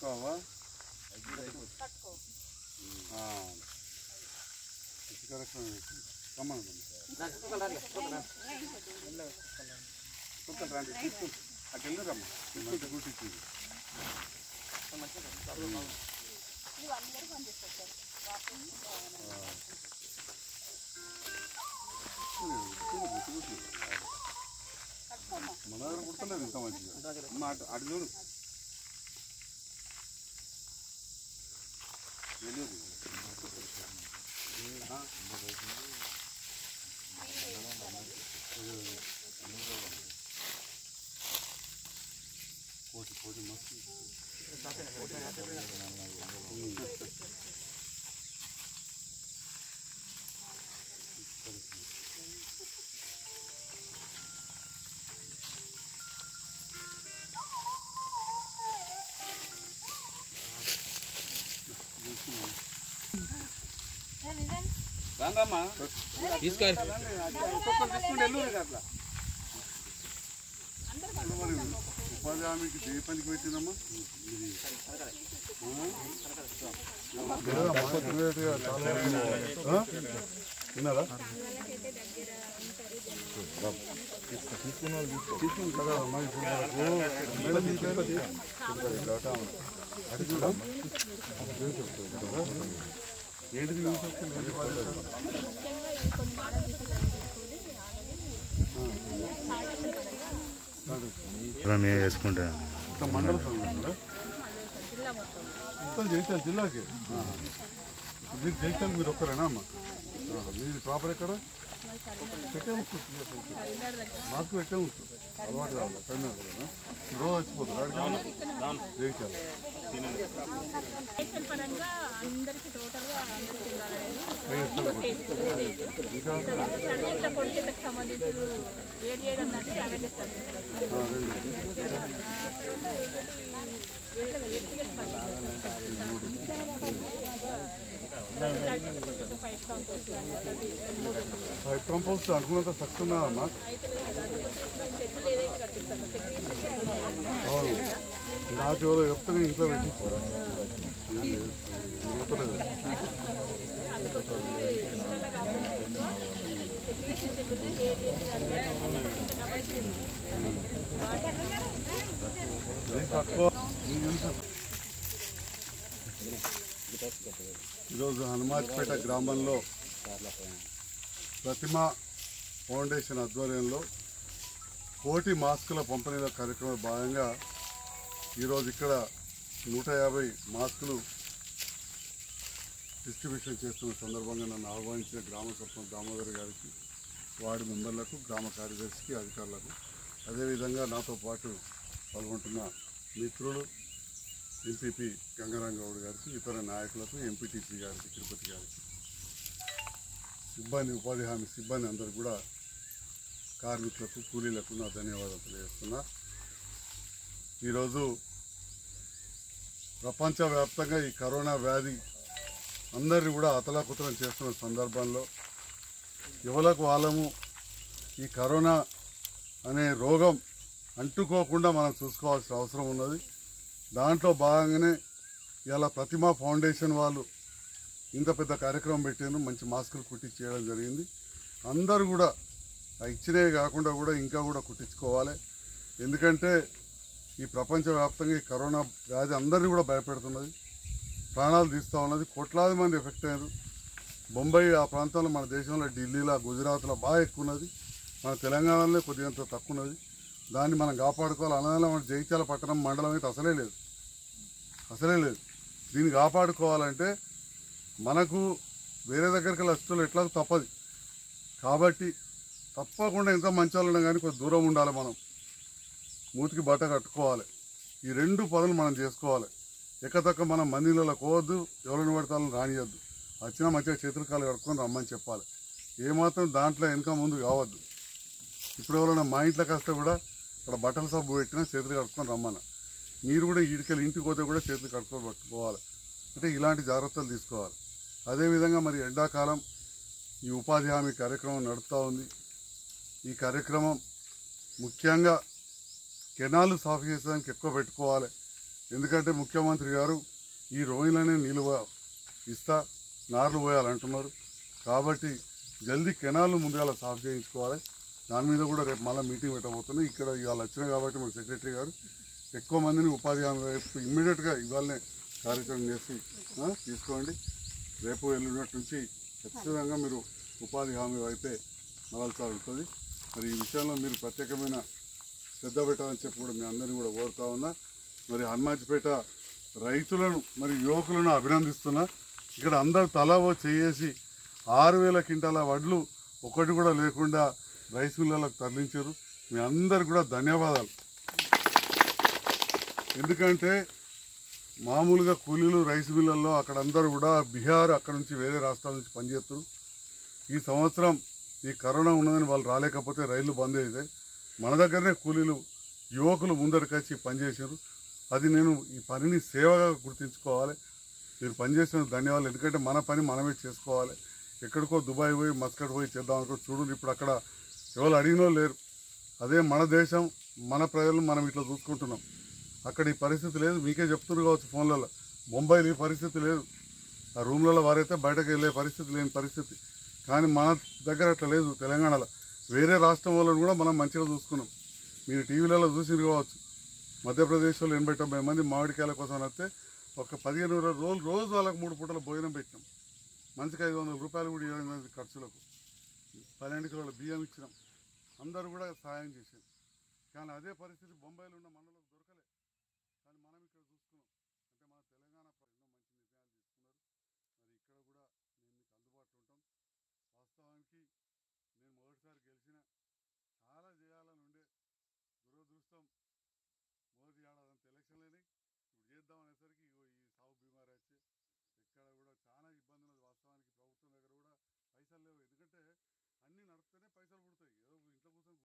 పట్టుకోవా రండి తీసుకుని అటు వెళ్ళరమ్మా తీసుకుంటే కూర్చొచ్చింది మన దగ్గర కుడతలేదు ఇంత మంచిగా అమ్మ అటు అటు చూడు తెలియదు ఆ? కోటి కోటి మస్తు రాండమ్మా తీసుకెళ్ళి ఒక్కొక్కరు తీసుకుంటే వెళ్ళూరు అట్లా మరి ఉపాధి హామీకి ఏ పనికి పెట్టిందమ్మా ఇది విన్నారా తీసుకుని కదా అమ్మా ఇప్పుడు మనకు మేడం తీసుకెళ్ళి అది కూడా ఏంటిది యూస్ వస్తుంది ఏంటి బాధ్యత? మేము వేసుకుంటాం మొత్తం మండల సంఘం మొత్తం జైత్యాల జిల్లాకి ఆ. మీరు జైత్యాల మీరు ఒక్కరేనా అమ్మ ఆ, మీది ప్రాపర్ ఎక్కడ ఎక్కడ ఉంటుంది మాకు ఎక్కడ ఉంటుంది అలవాటు కావాలి కన్నా కదా రోజు వచ్చిపోతారు జైత్యాల రేషన్ పరంగా అందరికి టోటల్గా అందరికి వెళ్ళాలని ఇంకా సర్వీస్ల కొడుకులకు సంబంధించి ఏడు ఏడు అన్నట్టు అవేర్నెస్ ఆ, రండి. ఫైవ్ కంపౌండ్స్ అనుకున్నంత సక్సెస్ ఉన్నా అమ్మా అవును నాకు ఎవరో చెప్తే నేను ఇంట్లో పెట్టించారా తక్కువ ఈరోజు హనుమాజ్పేట గ్రామంలో ప్రతిమ ఫౌండేషన్ ఆధ్వర్యంలో కోటి మాస్కుల పంపిణీల కార్యక్రమంలో భాగంగా ఈరోజు ఇక్కడ నూట యాభై మాస్కులు డిస్ట్రిబ్యూషన్ చేస్తున్న సందర్భంగా నన్ను ఆహ్వానించిన గ్రామ సర్పంచ్ దామోదర్ గారికి వార్డు మెంబర్లకు గ్రామ కార్యదర్శికి అధికారులకు అదేవిధంగా నాతో పాటు పాల్గొంటున్న మిత్రులు ఎంపీపీ గంగారాంగౌడ్ గారికి ఇతర నాయకులకు ఎంపీటీసీ గారికి తిరుపతి గారికి సిబ్బంది ఉపాధి హామీ సిబ్బంది అందరూ కూడా కార్మికులకు కూలీలకు నా ధన్యవాదాలు తెలియజేస్తున్నా ఈరోజు ప్రపంచవ్యాప్తంగా ఈ కరోనా వ్యాధి అందరినీ కూడా అతలాకుతలం చేస్తున్న సందర్భంలో యువలకు వాళ్ళము ఈ కరోనా అనే రోగం అంటుకోకుండా మనం చూసుకోవాల్సిన అవసరం ఉన్నది దాంట్లో భాగంగానే ఇలా ప్రతిమా ఫౌండేషన్ వాళ్ళు ఇంత పెద్ద కార్యక్రమం పెట్టాను మంచి మాస్కులు కుట్టి చేయడం జరిగింది అందరూ కూడా ఆ ఇచ్చినవి కాకుండా కూడా ఇంకా కూడా కుట్టించుకోవాలి ఎందుకంటే ఈ ప్రపంచవ్యాప్తంగా ఈ కరోనా వ్యాధి అందరినీ కూడా భయపెడుతున్నది ప్రాణాలు తీస్తూ ఉన్నది కోట్లాది మంది ఎఫెక్ట్ అయ్యారు బొంబాయి ఆ ప్రాంతంలో మన దేశంలో ఢిల్లీలో గుజరాత్లో బాగా ఎక్కువ ఉన్నది మన తెలంగాణలో కొద్దిగా తక్కువ ఉన్నది దాన్ని మనం కాపాడుకోవాలి అనగా మన జైత్యాల పట్టణం మండలం అయితే అసలే లేదు అసలే లేదు దీన్ని కాపాడుకోవాలంటే మనకు వేరే దగ్గరికి వచ్చేటోళ్ళు ఎట్లా తప్పదు కాబట్టి తప్పకుండా ఎంత మంచి వాళ్ళని కానీ కొంచెం దూరం ఉండాలి మనం మూతికి బట్ట కట్టుకోవాలి ఈ రెండు పనులు మనం చేసుకోవాలి ఎక్కతక్క మనం మందిలో పోవద్దు ఎవరిని పడతాలని రానియద్దు వచ్చినా మంచిగా చేతులు కాలు కట్టుకొని రమ్మని చెప్పాలి ఏమాత్రం దాంట్లో వెనక ముందు కావద్దు ఇప్పుడు ఎవరైనా మా ఇంట్లోకి వస్తే కూడా ఇక్కడ బట్టల సబ్బు పెట్టినా చేతులు కట్టుకొని రమ్మన్న మీరు కూడా ఈడికెళ్ళి ఇంటికి పోతే కూడా చేతులు కట్టుకొని పట్టుకోవాలి అంటే ఇలాంటి జాగ్రత్తలు తీసుకోవాలి అదేవిధంగా మరి ఎండాకాలం ఈ ఉపాధి హామీ కార్యక్రమం నడుస్తూ ఉంది ఈ కార్యక్రమం ముఖ్యంగా కెనాలు సాఫ్ చేసేదానికి ఎక్కువ పెట్టుకోవాలి ఎందుకంటే ముఖ్యమంత్రి గారు ఈ రోహిలనే నిలువ ఇస్తా నార్లు పోయాలంటున్నారు కాబట్టి జల్దీ కెనాల్ను ముందుగా సాఫ్ చేయించుకోవాలి దాని మీద కూడా రేపు మళ్ళీ మీటింగ్ పెట్టబోతున్నాం ఇక్కడ ఇవాళ వచ్చినాయి కాబట్టి మన సెక్రటరీ గారు ఎక్కువ మందిని ఉపాధి హామీ వైపు ఇమ్మీడియట్గా ఇవాళనే కార్యక్రమం చేసి ఆ, తీసుకోండి రేపు ఎల్లుండి నుంచి ఖచ్చితంగా మీరు ఉపాధి హామీ వైపే మరల్చాల్సి ఉంటుంది మరి ఈ విషయంలో మీరు ప్రత్యేకమైన శ్రద్ధ పెట్టాలని చెప్పి కూడా మీ అందరినీ కూడా కోరుతా ఉన్నా మరి హనుమాజిపేట రైతులను మరి యువకులను అభినందిస్తున్నా ఇక్కడ అందరు తలా ఓ చేసి ఆరు వేల క్వింటాల వడ్లు ఒకటి కూడా లేకుండా రైస్ మిల్లలకు తరలించారు మీ అందరికి కూడా ధన్యవాదాలు ఎందుకంటే మామూలుగా కూలీలు రైస్ మిల్లల్లో అక్కడ అందరూ కూడా బీహార్ అక్కడ నుంచి వేరే రాష్ట్రాల నుంచి పనిచేస్తారు ఈ సంవత్సరం ఈ కరోనా ఉన్నదని వాళ్ళు రాలేకపోతే రైళ్లు బంద్ అయితే మన దగ్గరనే కూలీలు యువకులు ముందరికొచ్చి పనిచేశారు అది నేను ఈ పనిని సేవగా గుర్తించుకోవాలి మీరు పనిచేసిన ధన్యవాదాలు ఎందుకంటే మన పని మనమే చేసుకోవాలి ఎక్కడికో దుబాయ్ పోయి మస్కట్ పోయి చేద్దాం అనుకో చూడండి ఇప్పుడు అక్కడ ఎవరు అడిగినో లేరు అదే మన దేశం మన ప్రజలను మనం ఇట్లా చూసుకుంటున్నాం అక్కడ ఈ పరిస్థితి లేదు మీకే చెప్తున్నారు కావచ్చు ఫోన్లలో ముంబైలో ఈ పరిస్థితి లేదు ఆ రూమ్లలో వారైతే బయటకు వెళ్ళే పరిస్థితి లేని పరిస్థితి కానీ మన దగ్గర అట్లా లేదు తెలంగాణలో వేరే రాష్ట్రం వాళ్ళని కూడా మనం మంచిగా చూసుకున్నాం మీరు టీవీలలో చూసి కావచ్చు మధ్యప్రదేశ్లో ఎనభై తొంభై మంది మామిడికాయల కోసం వస్తే ఒక పదిహేను ఇరవై రోజులు రోజు వాళ్ళకి మూడు పూటల భోజనం పెట్టినాం మనిషికి ఐదు వందల రూపాయలు కూడా ఇరవై మంది ఖర్చులకు పన్నెండు కిలోల బియ్యం ఇచ్చినాం అందరూ కూడా సహాయం చేశారు కానీ అదే పరిస్థితి బొంబాయిలో ఉన్న మనలో దొరకలే కానీ మనం ఇక్కడ చూసుకున్నాం అంటే మన తెలంగాణ ప్రజలు ఎన్నో మంచి నిర్ణయాలు తీసుకున్నారు మరి ఇక్కడ కూడా మేము మీకు అందుబాటులో ఉంటాం వాస్తవానికి నేను మొదటిసారి గెలిచిన చాలా చేయాలని ఉండే దురదృష్టం మోదీ ఏడాదంత ఎలక్షన్లని ఇప్పుడు చేద్దాం అనేసరికి ఇగో ఈ సాగు బీమారి వచ్చి ఎక్కడ కూడా చాలా ఇబ్బంది ఉన్నది వాస్తవానికి ప్రభుత్వం దగ్గర కూడా పైసలు లేవు ఎందుకంటే అన్నీ నడిస్తేనే పైసలు పుడతాయి ఏదో ఇంట్లో కూర్చొని